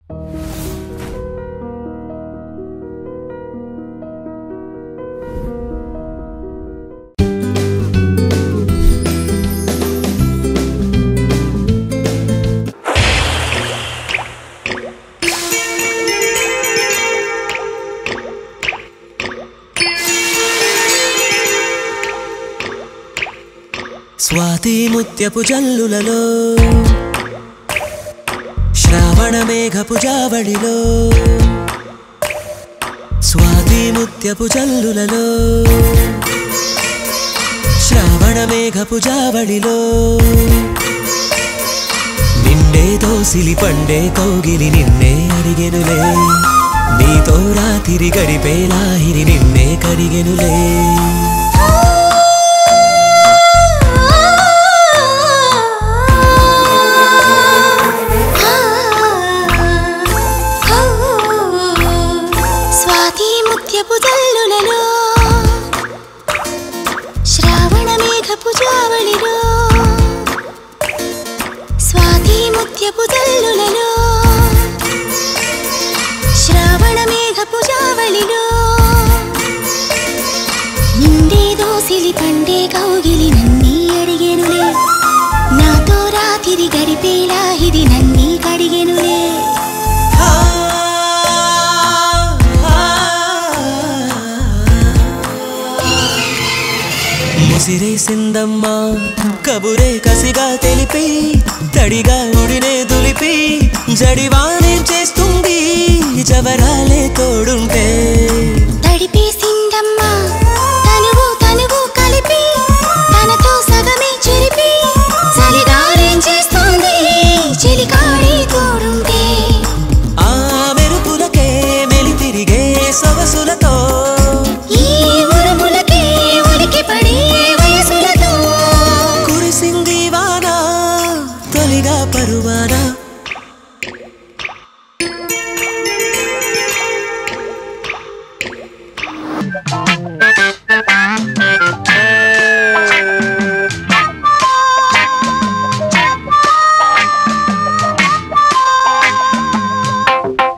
స్వాతి ముత్యపు జల్లులలో శ్రావణ మేఘపు జావళిలో స్వాతి ముత్యపు జల్లులలో శ్రావణ మేఘపు జావళిలో నిన్నే దోసిలి పండే కౌగిలి నిన్నే అడిగెనులే నీతో రాతిరి గడిపేలాహిరి నిన్నే కడిగెనులే స్వాతి ముత్యపు జల్లులలో శ్రావణ మేఘపు జావళిలో స్వాతి ముత్యపు జల్లులలో శ్రావణ మేఘపు జావళిలో నిండే దోసిలి పండే కౌగిలి నన్నీ అడిగెనులే నాతో రాతిరి గడిపేలా ఇది నన్నీ కడిగెనులే ముసిరేసిందమ్మా కబురే కసిగా తెలిపి తడిగా ఉడినే దులిపి జడివానే చేస్తుంది జవరాలే తోడుంటే